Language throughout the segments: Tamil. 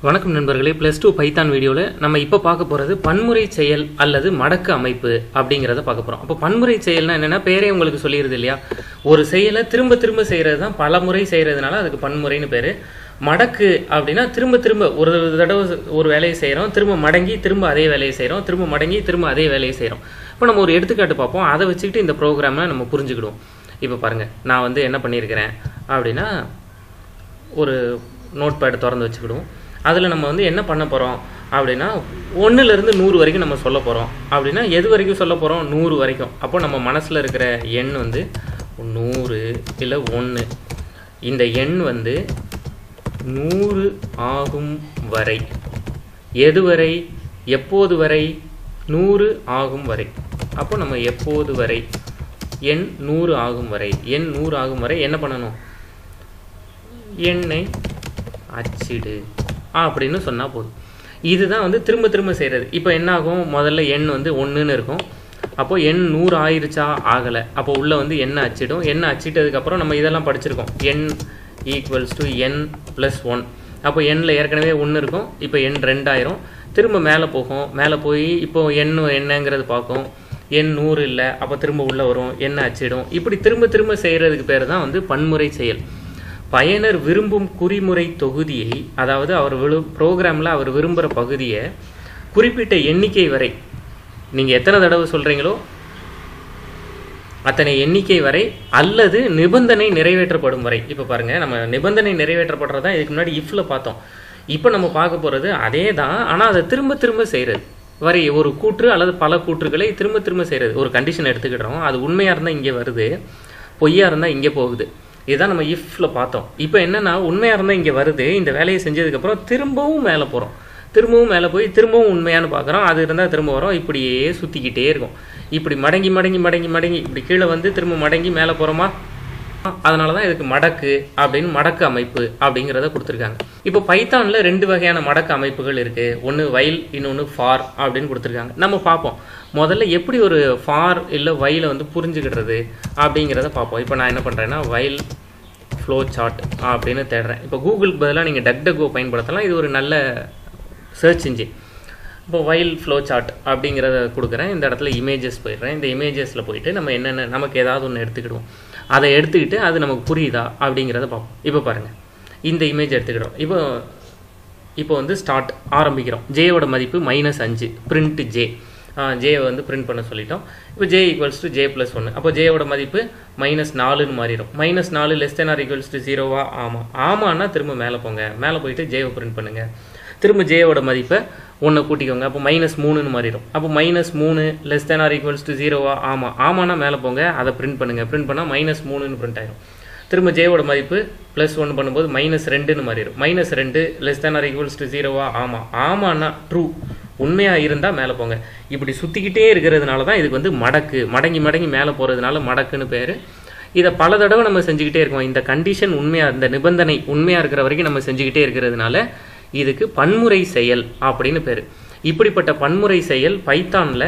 வணக்கம் நண்பர்களே ப்ளஸ் டூ பைத்தான் வீடியோவில் நம்ம இப்போ பார்க்க போகிறது பன்முறை செயல் அல்லது மடக்கு அமைப்பு அப்படிங்கிறத பார்க்க போகிறோம் அப்போ பன்முறை செயல்னா என்னென்னா பேரே உங்களுக்கு சொல்லிடுது இல்லையா ஒரு செயலை திரும்ப திரும்ப செய்கிறது தான் பல முறை செய்கிறதுனால அதுக்கு பன்முறைன்னு பேர் மடக்கு அப்படின்னா திரும்ப திரும்ப ஒரு தடவை ஒரு வேலையை செய்கிறோம் திரும்ப மடங்கி திரும்ப அதே வேலையை செய்கிறோம் திரும்ப மடங்கி திரும்ப அதே வேலையை செய்கிறோம் இப்போ நம்ம ஒரு எடுத்துக்காட்டு பார்ப்போம் அதை வச்சுக்கிட்டு இந்த ப்ரோக்ராமை நம்ம புரிஞ்சுக்கிடுவோம் இப்போ பாருங்கள் நான் வந்து என்ன பண்ணியிருக்கிறேன் அப்படின்னா ஒரு நோட் பேட் திறந்து வச்சுக்கிடுவோம் அதில் நம்ம வந்து என்ன பண்ண போகிறோம் அப்படின்னா ஒன்றுலேருந்து நூறு வரைக்கும் நம்ம சொல்ல போகிறோம் அப்படின்னா எது வரைக்கும் சொல்ல போகிறோம் நூறு வரைக்கும் அப்போ நம்ம மனசில் இருக்கிற எண் வந்து நூறு இல்லை ஒன்று இந்த எண் வந்து நூறு ஆகும் வரை எது வரை எப்போது வரை நூறு ஆகும் வரை அப்போ நம்ம எப்போது வரை எண் நூறு ஆகும் வரை எண் நூறு ஆகும் வரை என்ன பண்ணணும் எண்ணை அச்சிடு அப்படின்னு சொன்னால் போதும் இதுதான் வந்து திரும்ப திரும்ப செய்கிறது இப்போ என்ன ஆகும் முதல்ல எண் வந்து ஒன்றுன்னு இருக்கும் அப்போ எண் நூறு ஆயிருச்சா ஆகலை அப்போ உள்ளே வந்து எண்ணெய் அச்சிடும் எண்ணெய் அச்சிட்டதுக்கப்புறம் நம்ம இதெல்லாம் படிச்சிருக்கோம் n equals to n plus one அப்போ எண்ணில் ஏற்கனவே ஒன்று இருக்கும் இப்போ எண் ரெண்டாயிரம் திரும்ப மேலே போகும் மேலே போய் இப்போ எண் என்னங்கிறது பார்க்கும் எண் நூறு இல்லை அப்போ திரும்ப உள்ளே வரும் எண்ணெய் அச்சிடும் இப்படி திரும்ப திரும்ப செய்கிறதுக்கு பேர் தான் வந்து பன்முறை செயல் பயனர் விரும்பும் குறிமுறை தொகுதியை அதாவது அவர் விழு ப்ரோக்ராமில் அவர் விரும்புகிற பகுதியை குறிப்பிட்ட எண்ணிக்கை வரை நீங்கள் எத்தனை தடவை சொல்கிறீங்களோ அத்தனை எண்ணிக்கை வரை அல்லது நிபந்தனை நிறைவேற்றப்படும் வரை இப்போ பாருங்கள் நம்ம நிபந்தனை நிறைவேற்றப்படுறதா இதுக்கு முன்னாடி இஃப்ல பார்த்தோம் இப்போ நம்ம பார்க்க போகிறது அதே தான் ஆனால் அதை திரும்ப திரும்ப செய்கிறது வரை ஒரு கூற்று அல்லது பல கூற்றுகளை திரும்ப திரும்ப செய்கிறது ஒரு கண்டிஷன் எடுத்துக்கிட்டோம் அது உண்மையாக இருந்தால் இங்கே வருது பொய்யா இருந்தால் இங்கே போகுது இதுதான் நம்ம இஃப்ல பார்த்தோம் இப்போ என்னன்னா உண்மையாக இருந்தால் இங்கே வருது இந்த வேலையை செஞ்சதுக்கப்புறம் திரும்பவும் மேலே போகிறோம் திரும்பவும் மேலே போய் திரும்பவும் உண்மையானு பார்க்குறோம் அது இருந்தால் திரும்ப வரோம் இப்படியே சுற்றிக்கிட்டே இருக்கும் இப்படி மடங்கி மடங்கி மடங்கி மடங்கி இப்படி கீழே வந்து திரும்ப மடங்கி மேலே போகிறோமா அதனால தான் இதுக்கு மடக்கு அப்படின்னு மடக்கு அமைப்பு அப்படிங்கிறத கொடுத்துருக்காங்க இப்போ பைத்தானில் ரெண்டு வகையான மடக்கு அமைப்புகள் இருக்குது ஒன்று வயல் இன்னொன்று ஃபார் அப்படின்னு கொடுத்துருக்காங்க நம்ம பார்ப்போம் முதல்ல எப்படி ஒரு ஃபார் இல்லை வயலை வந்து புரிஞ்சுக்கிடுறது அப்படிங்கிறத பார்ப்போம் இப்போ நான் என்ன பண்ணுறேன்னா வயல் ஃப்ளோ சார்ட் அப்படின்னு தேடுறேன் இப்போ கூகுளுக்கு பதிலாக நீங்கள் டக் டக்கோ பயன்படுத்தலாம் இது ஒரு நல்ல சர்ச் இன்ஜின் இப்போ வயல் ஃப்ளோ சார்ட் அப்படிங்கிறத கொடுக்குறேன் இந்த இடத்துல இமேஜஸ் போயிடுறேன் இந்த இமேஜஸில் போயிட்டு நம்ம என்னென்ன நமக்கு ஏதாவது ஒன்று எடுத்துக்கிடுவோம் அதை எடுத்துக்கிட்டு அது நமக்கு புரியுதா அப்படிங்கிறத பார்ப்போம் இப்போ பாருங்கள் இந்த இமேஜ் எடுத்துக்கிட்டோம் இப்போ இப்போ வந்து ஸ்டார்ட் ஆரம்பிக்கிறோம் ஜேயோட மதிப்பு மைனஸ் அஞ்சு பிரிண்ட் ஜே ஜே வந்து பிரிண்ட் பண்ண சொல்லிட்டோம் இப்போ j equals to j plus ஒன்று அப்போ ஜேயோட மதிப்பு மைனஸ் நாலுன்னு மாறிடும் மைனஸ் நாலு less than or equals to ஜீரோவா ஆமாம் ஆமான்னா திரும்ப மேலே போங்க மேலே போயிட்டு ஜேவை பிரிண்ட் பண்ணுங்கள் திரும்ப ஜேயோட மதிப்பை ஒன்றை கூட்டிக்கோங்க அப்போ மைனஸ் மூணுன்னு மாறிடும் அப்போ மைனஸ் மூணு less than or equals to ஜீரோவா ஆமாம் ஆமானா மேலே போங்க அதை பிரிண்ட் பண்ணுங்கள் பிரிண்ட் பண்ணால் மைனஸ் மூணுன்னு பிரிண்ட் ஆயிடும் திரும்ப ஜேவோட மதிப்பு ப்ளஸ் ஒன்று பண்ணும்போது மைனஸ் ரெண்டுன்னு மாறிடும் மைனஸ் ரெண்டு less than or equals to ஜீரோவா ஆமாம் ஆமான்னா ட்ரூ உண்மையாக இருந்தால் மேலே போங்க இப்படி சுற்றிக்கிட்டே இருக்கிறதுனால தான் இதுக்கு வந்து மடக்கு மடங்கி மடங்கி மேலே போகிறதுனால மடக்குன்னு பேர் இதை பல தடவை நம்ம செஞ்சுக்கிட்டே இருக்கோம் இந்த கண்டிஷன் உண்மையாக இந்த நிபந்தனை உண்மையாக இருக்கிற வரைக்கும் நம்ம செஞ்சுக்கிட்டே இருக்கிறதுனால இதுக்கு பன்முறை செயல் அப்படின்னு பேர் இப்படிப்பட்ட பன்முறை செயல் பைத்தானில்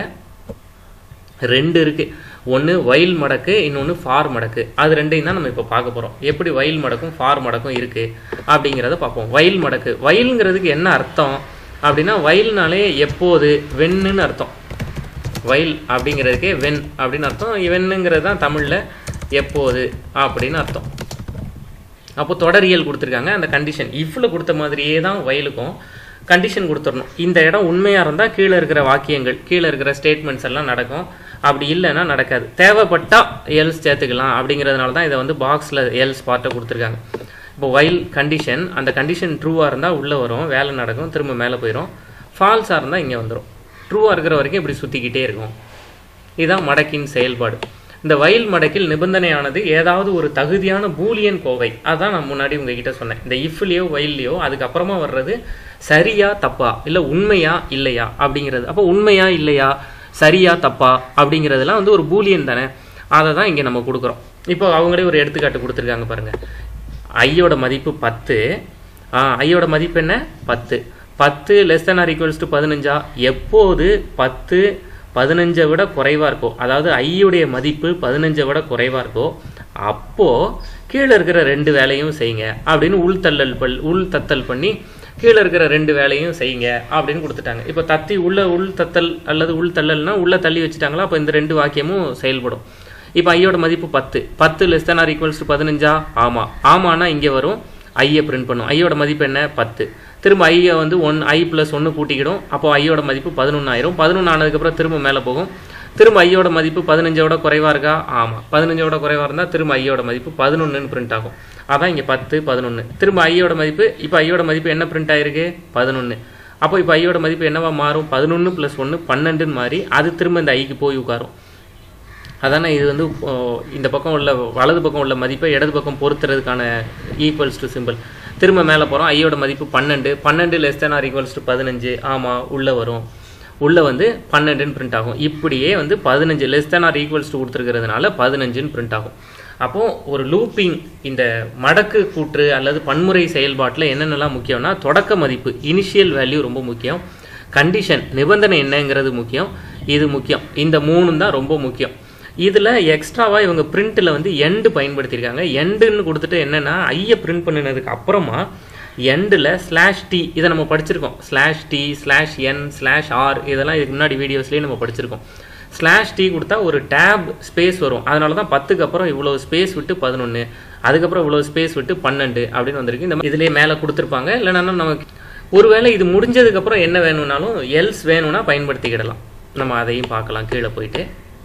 ரெண்டு இருக்குது ஒன்று வயல் மடக்கு இன்னொன்று ஃபார் மடக்கு அது ரெண்டையும் தான் நம்ம இப்போ பார்க்க போகிறோம் எப்படி வயல் மடக்கும் ஃபார் மடக்கும் இருக்குது அப்படிங்கிறத பார்ப்போம் வயல் மடக்கு வயலுங்கிறதுக்கு என்ன அர்த்தம் அப்படின்னா வயல்னாலே எப்போது வெண்ணுன்னு அர்த்தம் வயல் அப்படிங்கிறதுக்கே வெண் அப்படின்னு அர்த்தம் வெண்ணுங்கிறது தான் தமிழில் எப்போது அப்படின்னு அர்த்தம் அப்போ தொடரியல் கொடுத்துருக்காங்க அந்த கண்டிஷன் இஃப்ல கொடுத்த மாதிரியே தான் வயலுக்கும் கண்டிஷன் கொடுத்துடணும் இந்த இடம் உண்மையாக இருந்தால் கீழே இருக்கிற வாக்கியங்கள் கீழே இருக்கிற ஸ்டேட்மெண்ட்ஸ் எல்லாம் நடக்கும் அப்படி இல்லைன்னா நடக்காது தேவைப்பட்டா எல்ஸ் சேர்த்துக்கலாம் அப்படிங்கிறதுனால தான் இதை வந்து பாக்ஸில் எல்ஸ் பார்ட்டை கொடுத்துருக்காங்க இப்போ வயல் கண்டிஷன் அந்த கண்டிஷன் ட்ரூவாக இருந்தால் உள்ளே வரும் வேலை நடக்கும் திரும்ப மேலே போயிடும் ஃபால்ஸாக இருந்தால் இங்கே வந்துடும் ட்ரூவாக இருக்கிற வரைக்கும் இப்படி சுற்றிக்கிட்டே இருக்கும் இதுதான் மடக்கின் செயல்பாடு இந்த வயல் மடக்கில் நிபந்தனையானது ஏதாவது ஒரு தகுதியான பூலியன் கோவை அதான் நான் முன்னாடி உங்ககிட்ட சொன்னேன் இந்த இஃப்லேயோ வயல்லையோ அதுக்கப்புறமா வர்றது சரியா தப்பா இல்லை உண்மையா இல்லையா அப்படிங்கிறது அப்போ உண்மையா இல்லையா சரியா தப்பா அப்படிங்கிறதுலாம் வந்து ஒரு பூலியன் தானே அதை தான் இங்கே நம்ம கொடுக்குறோம் இப்போ அவங்களே ஒரு எடுத்துக்காட்டு கொடுத்துருக்காங்க பாருங்கள் ஐயோட மதிப்பு பத்து ஐயோட மதிப்பு என்ன பத்து பத்து less than or equals to பதினஞ்சா எப்போது பத்து பதினஞ்சை விட குறைவாக இருக்கோ அதாவது ஐயுடைய மதிப்பு பதினஞ்சை விட குறைவாக இருக்கோ அப்போது கீழே இருக்கிற ரெண்டு வேலையும் செய்யுங்க அப்படின்னு உள்தள்ளல் பல் உள் தத்தல் பண்ணி கீழே இருக்கிற ரெண்டு வேலையும் செய்யுங்க அப்படின்னு கொடுத்துட்டாங்க இப்போ தத்தி உள்ள உள் தத்தல் அல்லது உள் தள்ளல்னா உள்ள தள்ளி வச்சுட்டாங்களா அப்போ இந்த ரெண்டு வாக்கியமும் செயல்படும் இப்போ ஐயோட மதிப்பு பத்து பத்து less than or equals to பதினஞ்சா ஆமாம் ஆமான்னா இங்கே வரும் ஐயை பிரிண்ட் பண்ணும் ஐயோட மதிப்பு என்ன பத்து திரும்ப ஐயை வந்து ஒன் ஐ ப்ளஸ் ஒன்று கூட்டிக்கிடும் அப்போ ஐயோட மதிப்பு பதினொன்று ஆயிரும் பதினொன்று ஆனதுக்கப்புறம் திரும்ப மேலே போகும் திரும்ப ஐயோட மதிப்பு பதினஞ்சோட குறைவாக இருக்கா ஆமாம் பதினஞ்சோட குறைவாக இருந்தால் திரும்ப ஐயோட மதிப்பு பதினொன்றுன்னு பிரிண்ட் ஆகும் அதான் இங்கே பத்து பதினொன்று திரும்ப ஐயோட மதிப்பு இப்போ ஐயோட மதிப்பு என்ன பிரிண்ட் ஆயிருக்கு பதினொன்று அப்போ இப்போ ஐயோட மதிப்பு என்னவா மாறும் பதினொன்று ப்ளஸ் ஒன்று பன்னெண்டுன்னு மாறி அது திரும்ப இந்த ஐக்கு போய் உட்காரும் அதானே இது வந்து ஓ, இந்த பக்கம் உள்ள வலது பக்கம் உள்ள மதிப்பை இடது பக்கம் பொறுத்துறதுக்கான ஈக்குவல்ஸ் டு சிம்பிள் திரும்ப மேலே போகிறோம் ஐயோட மதிப்பு பன்னெண்டு பன்னெண்டு less than or equals to பதினஞ்சு ஆமாம் உள்ளே வரும் உள்ளே வந்து பன்னெண்டுன்னு பிரிண்ட் ஆகும் இப்படியே வந்து பதினஞ்சு less than or equals to கொடுத்துருக்கிறதுனால பதினஞ்சுன்னு பிரிண்ட் ஆகும் அப்போது ஒரு லூப்பிங் இந்த மடக்கு கூற்று அல்லது பன்முறை செயல்பாட்டில் என்னென்னலாம் முக்கியம்னா தொடக்க மதிப்பு இனிஷியல் வேல்யூ ரொம்ப முக்கியம் கண்டிஷன் நிபந்தனை என்னங்கிறது முக்கியம் இது முக்கியம் இந்த மூணும் தான் ரொம்ப முக்கியம் இதில் எக்ஸ்ட்ராவாக இவங்க பிரிண்ட்டில் வந்து எண்டு பயன்படுத்தியிருக்காங்க எண்டுன்னு கொடுத்துட்டு என்னென்னா ஐயை பிரிண்ட் பண்ணினதுக்கு அப்புறமா எண்டில் ஸ்லாஷ் டி இதை நம்ம படிச்சிருக்கோம் slash t slash n slash r இதெல்லாம் இதுக்கு முன்னாடி வீடியோஸ்லேயே நம்ம படிச்சிருக்கோம் ஸ்லாஷ் டி கொடுத்தா ஒரு டேப் ஸ்பேஸ் வரும் அதனால தான் பத்துக்கு அப்புறம் இவ்வளோ ஸ்பேஸ் விட்டு பதினொன்று அதுக்கப்புறம் இவ்வளோ ஸ்பேஸ் விட்டு பன்னெண்டு அப்படின்னு வந்திருக்கு இந்த இதுலேயே மேலே கொடுத்துருப்பாங்க இல்லைன்னா நமக்கு ஒருவேளை இது முடிஞ்சதுக்கப்புறம் என்ன வேணும்னாலும் எல்ஸ் வேணும்னா பயன்படுத்திக்கிடலாம் நம்ம அதையும் பார்க்கலாம் கீழே போயிட்டு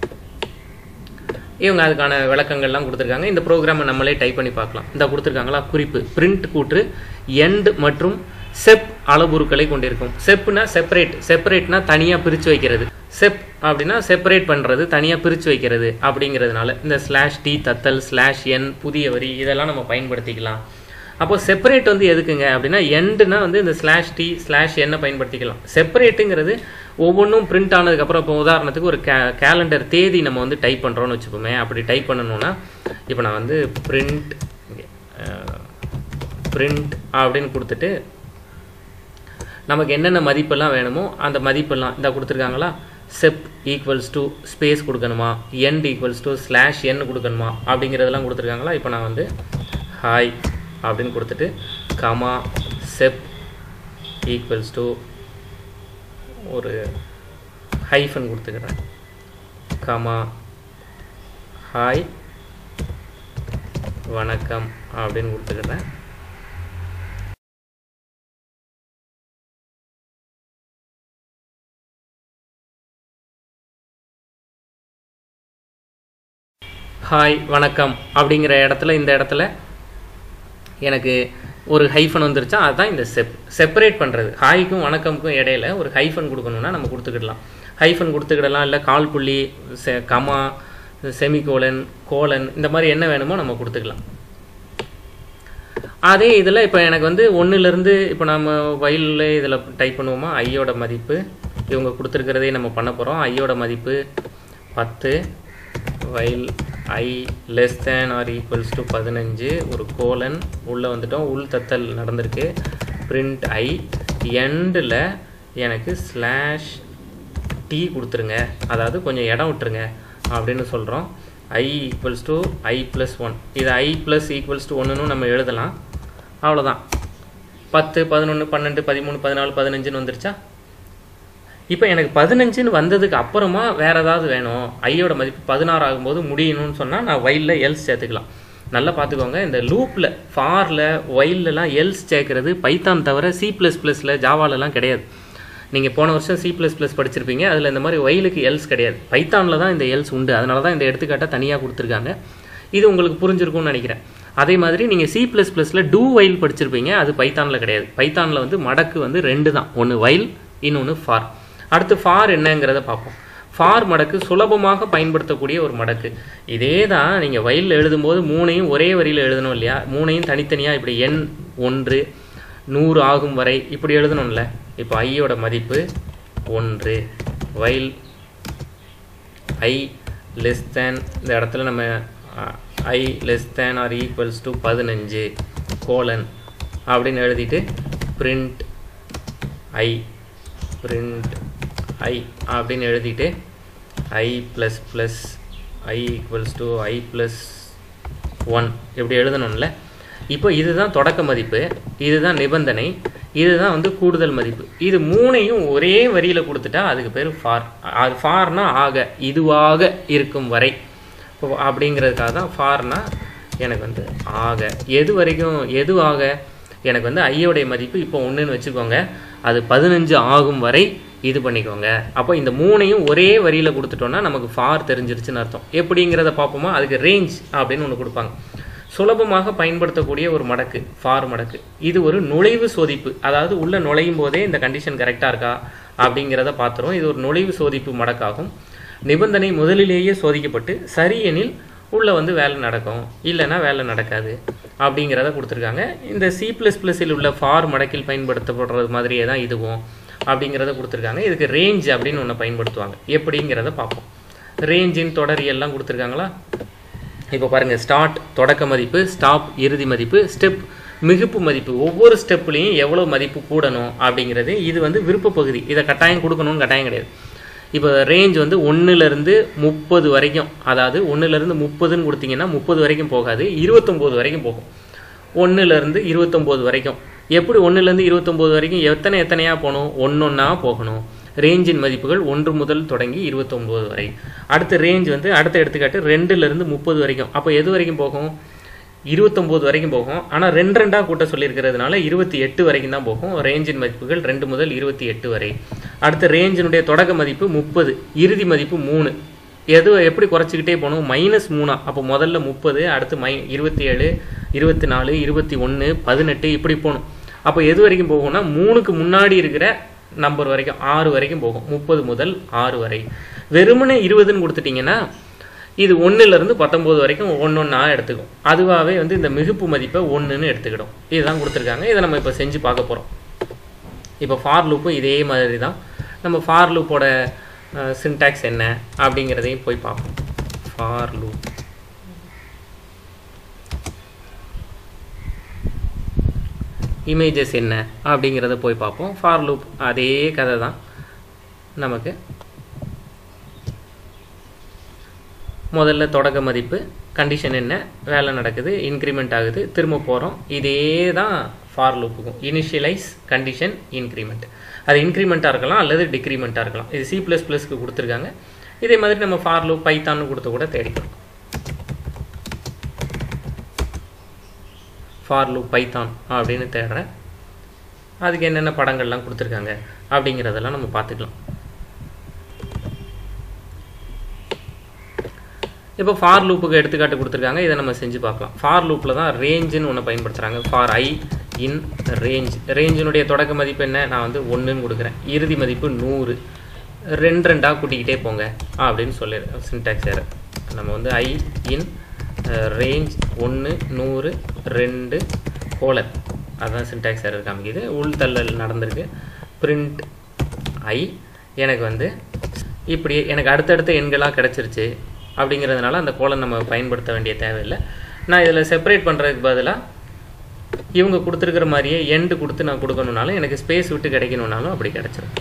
இவங்க அதுக்கான விளக்கங்கள்லாம் கொடுத்துருக்காங்க இந்த ப்ரோக்ராமை நம்மளே டைப் பண்ணி பார்க்கலாம் இந்த கொடுத்துருக்காங்களா குறிப்பு பிரிண்ட் கூற்று எண்ட் மற்றும் செப் அளவுருக்களை கொண்டிருக்கும் செப்னா செப்பரேட் செப்பரேட்னா தனியாக பிரித்து வைக்கிறது செப் அப்படின்னா செப்பரேட் பண்ணுறது தனியாக பிரித்து வைக்கிறது அப்படிங்கிறதுனால இந்த ஸ்லாஷ் டி தத்தல் ஸ்லாஷ் என் புதிய வரி இதெல்லாம் நம்ம பயன்படுத்திக்கலாம் அப்போ செப்பரேட் வந்து எதுக்குங்க அப்படின்னா எண்டுனா வந்து இந்த ஸ்லாஷ் டி ஸ்லாஷ் என்ன பயன்படுத்திக்கலாம் செப்பரேட்டுங்கிறது ஒவ்வொன்றும் பிரிண்ட் ஆனதுக்கப்புறம் இப்போ உதாரணத்துக்கு ஒரு கே கேலண்டர் தேதி நம்ம வந்து டைப் பண்ணுறோன்னு வச்சுப்போமே அப்படி டைப் பண்ணணும்னா இப்போ நான் வந்து பிரிண்ட் பிரிண்ட் அப்படின்னு கொடுத்துட்டு நமக்கு என்னென்ன மதிப்பெல்லாம் வேணுமோ அந்த மதிப்பெல்லாம் இந்த கொடுத்துருக்காங்களா செப் ஈக்குவல்ஸ் டு ஸ்பேஸ் கொடுக்கணுமா end equals to slash n கொடுக்கணுமா அப்படிங்கிறதெல்லாம் கொடுத்துருக்காங்களா இப்போ நான் வந்து ஹாய் அப்படின்னு கொடுத்துட்டு கமா செப் ஈக்குவல்ஸ் டு ஒரு ஹைஃபன் கொடுத்துக்கிறேன் கமா ஹாய் வணக்கம் அப்படின்னு கொடுத்துக்கிறேன் ஹாய் வணக்கம் அப்படிங்கிற இடத்துல இந்த இடத்துல எனக்கு ஒரு ஹைஃபன் வந்துருச்சா அதுதான் இந்த செப் செப்பரேட் பண்ணுறது ஹாய்க்கும் வணக்கம்க்கும் இடையில ஒரு ஹைஃபன் கொடுக்கணும்னா நம்ம கொடுத்துக்கிடலாம் ஹைஃபன் கொடுத்துக்கிடலாம் இல்லை கால் புள்ளி செ கமா செமிகோலன் கோலன் இந்த மாதிரி என்ன வேணுமோ நம்ம கொடுத்துக்கலாம் அதே இதில் இப்போ எனக்கு வந்து ஒன்றுலேருந்து இப்போ நம்ம வயலில் இதில் டைப் பண்ணுவோமா ஐயோட மதிப்பு இவங்க கொடுத்துருக்கிறதே நம்ம பண்ண போகிறோம் ஐயோட மதிப்பு பத்து while i less than or equals to பதினஞ்சு ஒரு கோலன் உள்ளே வந்துட்டோம் உள் தத்தல் நடந்திருக்கு பிரிண்ட் ஐ எண்டில் எனக்கு ஸ்லாஷ் டி கொடுத்துருங்க அதாவது கொஞ்சம் இடம் விட்டுருங்க அப்படின்னு சொல்கிறோம் i equals to i plus one இது ஐ ப்ளஸ் ஈக்குவல்ஸ் டு ஒன்றுன்னு நம்ம எழுதலாம் அவ்வளோதான் பத்து பதினொன்று பன்னெண்டு பதிமூணு பதினாலு பதினஞ்சுன்னு வந்துருச்சா இப்போ எனக்கு பதினஞ்சுன்னு வந்ததுக்கு அப்புறமா வேற ஏதாவது வேணும் ஐயோட மதிப்பு பதினாறு ஆகும்போது முடியணும்னு சொன்னால் நான் வயலில் எல்ஸ் சேர்த்துக்கலாம் நல்லா பார்த்துக்கோங்க இந்த லூப்பில் ஃபாரில் ஒயிலெலாம் எல்ஸ் சேர்க்கறது பைத்தான் தவிர சி ப்ளஸ் ப்ளஸில் ஜாவாலெலாம் கிடையாது நீங்கள் போன வருஷம் சி ப்ளஸ் ப்ளஸ் படிச்சிருப்பீங்க அதில் இந்த மாதிரி ஒயிலுக்கு எல்ஸ் கிடையாது பைத்தானில் தான் இந்த எல்ஸ் உண்டு அதனால தான் இந்த எடுத்துக்காட்டை தனியாக கொடுத்துருக்காங்க இது உங்களுக்கு புரிஞ்சிருக்கும்னு நினைக்கிறேன் அதே மாதிரி நீங்கள் சி ப்ளஸ் ப்ளஸில் டூ வைல் படிச்சிருப்பீங்க அது பைத்தானில் கிடையாது பைத்தானில் வந்து மடக்கு வந்து ரெண்டு தான் ஒன்று வைல் இன்னொன்று ஃபார் அடுத்து ஃபார் என்னங்கிறத பார்ப்போம் ஃபார் மடக்கு சுலபமாக பயன்படுத்தக்கூடிய ஒரு மடக்கு இதே தான் நீங்கள் வயலில் எழுதும்போது மூணையும் ஒரே வரியில் எழுதணும் இல்லையா மூணையும் தனித்தனியாக இப்படி எண் ஒன்று நூறு ஆகும் வரை இப்படி எழுதணும்ல இப்போ ஐயோட மதிப்பு ஒன்று வயல் ஐ லெஸ் தேன் இந்த இடத்துல நம்ம i less than or equals to பதினஞ்சு கோலன் அப்படின்னு எழுதிட்டு பிரிண்ட் ஐ பிரிண்ட் ஐ அப்படின்னு எழுதிட்டு i plus plus i equals to i plus one இப்படி எழுதணும்ல இப்போ இதுதான் தொடக்க மதிப்பு இதுதான் நிபந்தனை இதுதான் வந்து கூடுதல் மதிப்பு இது மூணையும் ஒரே வரியில் கொடுத்துட்டா அதுக்கு பேர் ஃபார் அது ஃபார்னா ஆக இதுவாக இருக்கும் வரை இப்போ அப்படிங்கிறதுக்காக தான் ஃபார்னா எனக்கு வந்து ஆக எது வரைக்கும் எது ஆக எனக்கு வந்து ஐயோடைய மதிப்பு இப்போ ஒன்றுன்னு வச்சுக்கோங்க அது பதினஞ்சு ஆகும் வரை இது பண்ணிக்கோங்க அப்போ இந்த மூணையும் ஒரே வரியில் கொடுத்துட்டோம்னா நமக்கு ஃபார் தெரிஞ்சிருச்சுன்னு அர்த்தம் எப்படிங்கிறத பார்ப்போமா அதுக்கு ரேஞ்ச் அப்படின்னு ஒன்று கொடுப்பாங்க சுலபமாக பயன்படுத்தக்கூடிய ஒரு மடக்கு ஃபார் மடக்கு இது ஒரு நுழைவு சோதிப்பு அதாவது உள்ள நுழையும் போதே இந்த கண்டிஷன் கரெக்டாக இருக்கா அப்படிங்கிறத பார்த்துரும் இது ஒரு நுழைவு சோதிப்பு மடக்காகும் நிபந்தனை முதலிலேயே சோதிக்கப்பட்டு சரியெனில் உள்ளே வந்து வேலை நடக்கும் இல்லைன்னா வேலை நடக்காது அப்படிங்கிறத கொடுத்துருக்காங்க இந்த சி ப்ளஸ் ப்ளஸில் உள்ள ஃபார் மடக்கில் பயன்படுத்தப்படுறது மாதிரியே தான் இதுவும் அப்படிங்கிறத கொடுத்துருக்காங்க இதுக்கு ரேஞ்ச் அப்படின்னு ஒன்று பயன்படுத்துவாங்க எப்படிங்கிறத பார்ப்போம் ரேஞ்சின் தொடர் எல்லாம் கொடுத்துருக்காங்களா இப்போ பாருங்கள் ஸ்டார்ட் தொடக்க மதிப்பு ஸ்டாப் இறுதி மதிப்பு ஸ்டெப் மிகுப்பு மதிப்பு ஒவ்வொரு ஸ்டெப்லேயும் எவ்வளோ மதிப்பு கூடணும் அப்படிங்கிறது இது வந்து விருப்ப பகுதி இதை கட்டாயம் கொடுக்கணும்னு கட்டாயம் கிடையாது இப்போ ரேஞ்ச் வந்து ஒன்றுலேருந்து முப்பது வரைக்கும் அதாவது ஒன்றுலேருந்து முப்பதுன்னு கொடுத்தீங்கன்னா முப்பது வரைக்கும் போகாது இருபத்தொம்போது வரைக்கும் போகும் ஒன்றுலேருந்து இருபத்தொம்போது வரைக்கும் எப்படி ஒன்றுலேருந்து இருபத்தொம்போது வரைக்கும் எத்தனை எத்தனையாக போகணும் ஒன்றொன்னா போகணும் ரேஞ்சின் மதிப்புகள் ஒன்று முதல் தொடங்கி இருபத்தொம்போது வரை அடுத்த ரேஞ்ச் வந்து அடுத்த எடுத்துக்காட்டு ரெண்டுலேருந்து முப்பது வரைக்கும் அப்போ எது வரைக்கும் போகும் இருபத்தொம்போது வரைக்கும் போகும் ஆனால் ரெண்டு ரெண்டாக கூட்ட சொல்லியிருக்கிறதுனால இருபத்தி எட்டு வரைக்கும் தான் போகும் ரேஞ்சின் மதிப்புகள் ரெண்டு முதல் இருபத்தி எட்டு வரை அடுத்த ரேஞ்சினுடைய தொடக்க மதிப்பு முப்பது இறுதி மதிப்பு மூணு எது எப்படி குறைச்சிக்கிட்டே போகணும் மைனஸ் மூணா அப்போ முதல்ல முப்பது அடுத்து மை இருபத்தி ஏழு இருபத்தி நாலு இருபத்தி ஒன்று பதினெட்டு இப்படி போகணும் அப்போ எது வரைக்கும் போகும்னா மூணுக்கு முன்னாடி இருக்கிற நம்பர் வரைக்கும் ஆறு வரைக்கும் போகும் முப்பது முதல் ஆறு வரை வெறுமனே இருபதுன்னு கொடுத்துட்டிங்கன்னா இது ஒன்றுலேருந்து பத்தொம்போது வரைக்கும் ஒன்று ஒன்றா எடுத்துக்கும் அதுவாகவே வந்து இந்த மிகுப்பு மதிப்பை ஒன்றுன்னு எடுத்துக்கிடும் இதுதான் கொடுத்துருக்காங்க இதை நம்ம இப்போ செஞ்சு பார்க்க போகிறோம் இப்போ ஃபார் லூப்பும் இதே மாதிரி தான் நம்ம ஃபார் லூப்போட சின்டாக்ஸ் என்ன அப்படிங்கிறதையும் போய் பார்ப்போம் ஃபார் லூப் இமேஜஸ் என்ன அப்படிங்கிறத போய் பார்ப்போம் ஃபார் லூப் அதே கதை தான் நமக்கு முதல்ல தொடக்க மதிப்பு கண்டிஷன் என்ன வேலை நடக்குது இன்க்ரிமெண்ட் ஆகுது திரும்ப போகிறோம் இதே தான் ஃபார் லூப்புக்கும் இனிஷியலைஸ் கண்டிஷன் இன்க்ரிமெண்ட் அது இன்க்ரிமெண்ட்டாக இருக்கலாம் அல்லது டிக்ரிமெண்ட்டாக இருக்கலாம் இது சி ப்ளஸ் ப்ளஸ்க்கு கொடுத்துருக்காங்க இதே மாதிரி நம்ம ஃபார் லூப் பைத்தான்னு கொடுத்து கூட தேடிக்கலாம் ஃபார் லூப் பைத்தான் அப்படின்னு தேடுறேன் அதுக்கு என்னென்ன படங்கள்லாம் கொடுத்துருக்காங்க அப்படிங்கிறதெல்லாம் நம்ம பார்த்துக்கலாம் இப்போ ஃபார் லூப்புக்கு எடுத்துக்காட்டு கொடுத்துருக்காங்க இதை நம்ம செஞ்சு பார்க்கலாம் ஃபார் லூப்பில் தான் ரேஞ்சுன்னு ஒன்று பயன்படுத்துகிறாங்க ஃபார் ஐ இன் ரேஞ்ச் ரேஞ்சினுடைய தொடக்க மதிப்பு என்ன நான் வந்து ஒன்றுன்னு கொடுக்குறேன் இறுதி மதிப்பு நூறு ரெண்டு ரெண்டாக கூட்டிக்கிட்டே போங்க அப்படின்னு சொல்லிடுறேன் சின்டாக்ஸ் ஏற நம்ம வந்து ஐ இன் ரேஞ்ச் ஒன்று நூறு ரெண்டு கோலர் அதுதான் சின்டாக்ஸ் ஏரர் காமிக்குது உள்தள்ளல் நடந்திருக்கு பிரிண்ட் ஐ எனக்கு வந்து இப்படி எனக்கு அடுத்தடுத்த எண்களாக கிடச்சிருச்சு அப்படிங்கிறதுனால அந்த கோலன் நம்ம பயன்படுத்த வேண்டிய தேவையில்லை நான் இதில் செப்பரேட் பண்ணுறதுக்கு பதிலாக இவங்க கொடுத்துருக்கிற மாதிரியே எண்டு கொடுத்து நான் கொடுக்கணுனாலும் எனக்கு ஸ்பேஸ் விட்டு கிடைக்கணுனாலும் அப்படி கிடச்சிரும்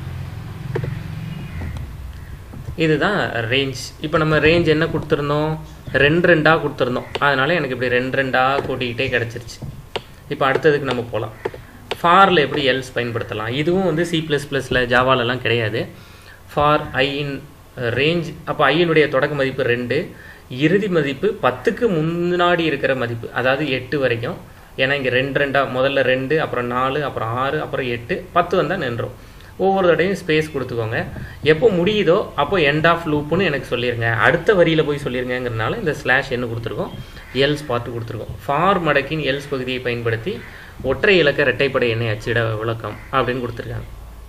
இதுதான் ரேஞ்ச் இப்போ நம்ம ரேஞ்ச் என்ன கொடுத்துருந்தோம் ரெண்டு ரெண்டாக கொடுத்துருந்தோம் அதனால எனக்கு இப்படி ரெண்டு ரெண்டாக கூட்டிக்கிட்டே கிடச்சிருச்சு இப்போ அடுத்ததுக்கு நம்ம போகலாம் ஃபாரில் எப்படி எல்ஸ் பயன்படுத்தலாம் இதுவும் வந்து சி ப்ளஸ் ப்ளஸில் ஜாவாலெலாம் கிடையாது ஃபார் ஐ இன் ரேஞ்ச் அப்போ ஐயினுடைய தொடக்க மதிப்பு ரெண்டு இறுதி மதிப்பு பத்துக்கு முன்னாடி இருக்கிற மதிப்பு அதாவது எட்டு வரைக்கும் ஏன்னா இங்கே ரெண்டு ரெண்டாக முதல்ல ரெண்டு அப்புறம் நாலு அப்புறம் ஆறு அப்புறம் எட்டு பத்து வந்தால் நின்றோம் ஒவ்வொரு தடையும் ஸ்பேஸ் கொடுத்துக்கோங்க எப்போ முடியுதோ அப்போ எண்ட் ஆஃப் லூப்புன்னு எனக்கு சொல்லிடுங்க அடுத்த வரியில் போய் சொல்லிருங்கிறனால இந்த ஸ்லாஷ் என்ன கொடுத்துருக்கோம் எல்ஸ் பார்த்து கொடுத்துருக்கோம் ஃபார் மடக்கின் எல்ஸ் பகுதியை பயன்படுத்தி ஒற்றை இலக்க இரட்டைப்படை எண்ணை அச்சிட விளக்கம் அப்படின்னு கொடுத்துருக்காங்க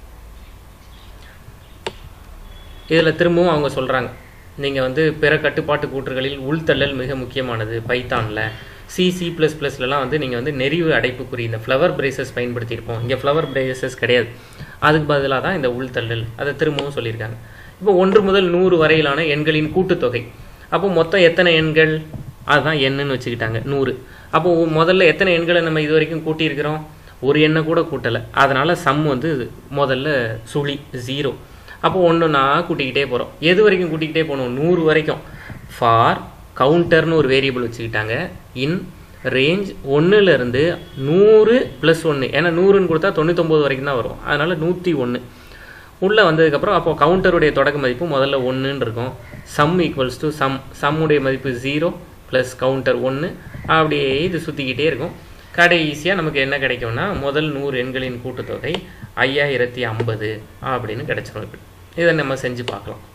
இதில் திரும்பவும் அவங்க சொல்கிறாங்க நீங்கள் வந்து பிற கட்டுப்பாட்டு கூற்றுகளில் உள்தள்ளல் மிக முக்கியமானது பைத்தானில் சி சி ப்ளஸ் ப்ளஸ்லலாம் வந்து நீங்கள் வந்து நெறிவு அடைப்புக்குறி இந்த ஃப்ளவர் பிரேசஸ் பயன்படுத்தியிருப்போம் இங்கே ஃப்ளவர் பிரேசஸ் கிடையாது அதுக்கு பதிலாக தான் இந்த உள்தள்ளல் அதை திரும்பவும் சொல்லியிருக்காங்க இப்போ ஒன்று முதல் நூறு வரையிலான எண்களின் கூட்டுத்தொகை அப்போ மொத்தம் எத்தனை எண்கள் அதுதான் எண்ணுன்னு வச்சுக்கிட்டாங்க நூறு அப்போ முதல்ல எத்தனை எண்களை நம்ம இது வரைக்கும் கூட்டியிருக்கிறோம் ஒரு எண்ணை கூட கூட்டலை அதனால் சம் வந்து முதல்ல சுழி ஜீரோ அப்போ ஒன்று நான் கூட்டிக்கிட்டே போகிறோம் எது வரைக்கும் கூட்டிக்கிட்டே போகணும் நூறு வரைக்கும் ஃபார் கவுண்டர்னு ஒரு வேரியபிள் வச்சுக்கிட்டாங்க இன் ரேஞ்ச் ஒன்றுலேருந்து நூறு ப்ளஸ் ஒன்று ஏன்னா நூறுன்னு கொடுத்தா தொண்ணூத்தொம்பது வரைக்கும் தான் வரும் அதனால் நூற்றி ஒன்று உள்ளே வந்ததுக்கப்புறம் அப்போ கவுண்டருடைய தொடக்க மதிப்பு முதல்ல ஒன்றுன்னு இருக்கும் சம் ஈக்குவல்ஸ் டு சம் சம்முடைய மதிப்பு ஜீரோ ப்ளஸ் கவுண்டர் ஒன்று அப்படியே இது சுற்றிக்கிட்டே இருக்கும் கடைசியாக நமக்கு என்ன கிடைக்கும்னா முதல் நூறு எண்களின் கூட்டுத்தொகை ஐயாயிரத்தி ஐம்பது அப்படின்னு கிடைச்சிரும் இப்படி இதை நம்ம செஞ்சு பார்க்கலாம்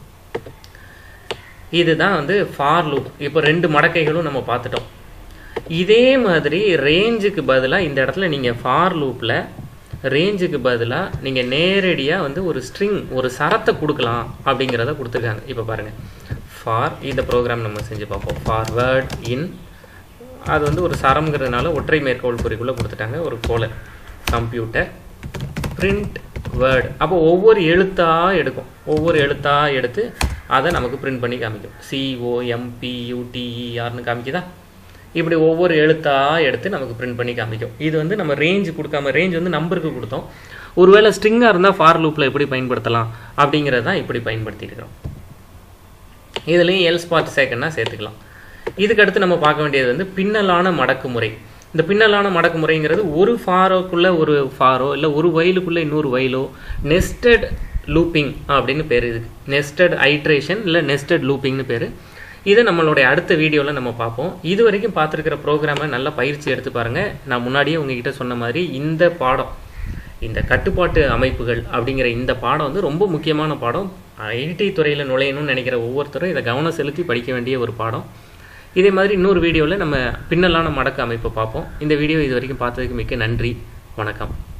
இதுதான் வந்து ஃபார் லூப் இப்போ ரெண்டு மடக்கைகளும் நம்ம பார்த்துட்டோம் இதே மாதிரி ரேஞ்சுக்கு பதிலாக இந்த இடத்துல நீங்கள் ஃபார் லூப்பில் ரேஞ்சுக்கு பதிலாக நீங்கள் நேரடியாக வந்து ஒரு ஸ்ட்ரிங் ஒரு சரத்தை கொடுக்கலாம் அப்படிங்கிறத கொடுத்துருக்காங்க இப்போ பாருங்கள் ஃபார் இந்த ப்ரோக்ராம் நம்ம செஞ்சு பார்ப்போம் ஃபார்வேர்ட் இன் அது வந்து ஒரு சரம்ங்கிறதுனால ஒற்றை மேற்கோள் குறிக்குள்ளே கொடுத்துட்டாங்க ஒரு கோலர் கம்ப்யூட்டர் பிரிண்ட் வேர்ட் அப்போ ஒவ்வொரு எழுத்தாக எடுக்கும் ஒவ்வொரு எழுத்தாக எடுத்து அதை நமக்கு பிரிண்ட் பண்ணி காமிக்கும் சிஓஎம்பியூடிஇஆர்னு காமிக்குதா இப்படி ஒவ்வொரு எழுத்தாக எடுத்து நமக்கு பிரிண்ட் பண்ணி காமிக்கும் இது வந்து நம்ம ரேஞ்ச் கொடுக்காம ரேஞ்ச் வந்து நம்பருக்கு கொடுத்தோம் ஒருவேளை ஸ்ட்ரிங்காக இருந்தால் ஃபார் லூப்பில் எப்படி பயன்படுத்தலாம் அப்படிங்கிறத தான் இப்படி பயன்படுத்தியிருக்கிறோம் இதுலேயும் எல் ஸ்பாட் சேக்கன்னா சேர்த்துக்கலாம் இதுக்கு அடுத்து நம்ம பார்க்க வேண்டியது வந்து பின்னலான மடக்கு முறை இந்த பின்னலான மடக்கு முறைங்கிறது ஒரு ஃபாரோக்குள்ளே ஒரு ஃபாரோ இல்லை ஒரு வயலுக்குள்ளே இன்னொரு வயலோ நெஸ்டட் லூப்பிங் அப்படின்னு பேர் இது நெஸ்டட் ஐட்ரேஷன் இல்லை நெஸ்டட் லூப்பிங்னு பேர் இதை நம்மளுடைய அடுத்த வீடியோவில் நம்ம பார்ப்போம் இது வரைக்கும் பார்த்துருக்கிற ப்ரோக்ராமை நல்லா பயிற்சி எடுத்து பாருங்கள் நான் முன்னாடியே உங்ககிட்ட சொன்ன மாதிரி இந்த பாடம் இந்த கட்டுப்பாட்டு அமைப்புகள் அப்படிங்கிற இந்த பாடம் வந்து ரொம்ப முக்கியமான பாடம் ஐடி துறையில் நுழையணும்னு நினைக்கிற ஒவ்வொருத்தரும் இதை கவனம் செலுத்தி படிக்க வேண்டிய ஒரு பாடம் இதே மாதிரி இன்னொரு வீடியோவில் நம்ம பின்னலான மடக்கு அமைப்பை பார்ப்போம் இந்த வீடியோ இது வரைக்கும் பார்த்ததுக்கு மிக்க நன்றி வணக்கம்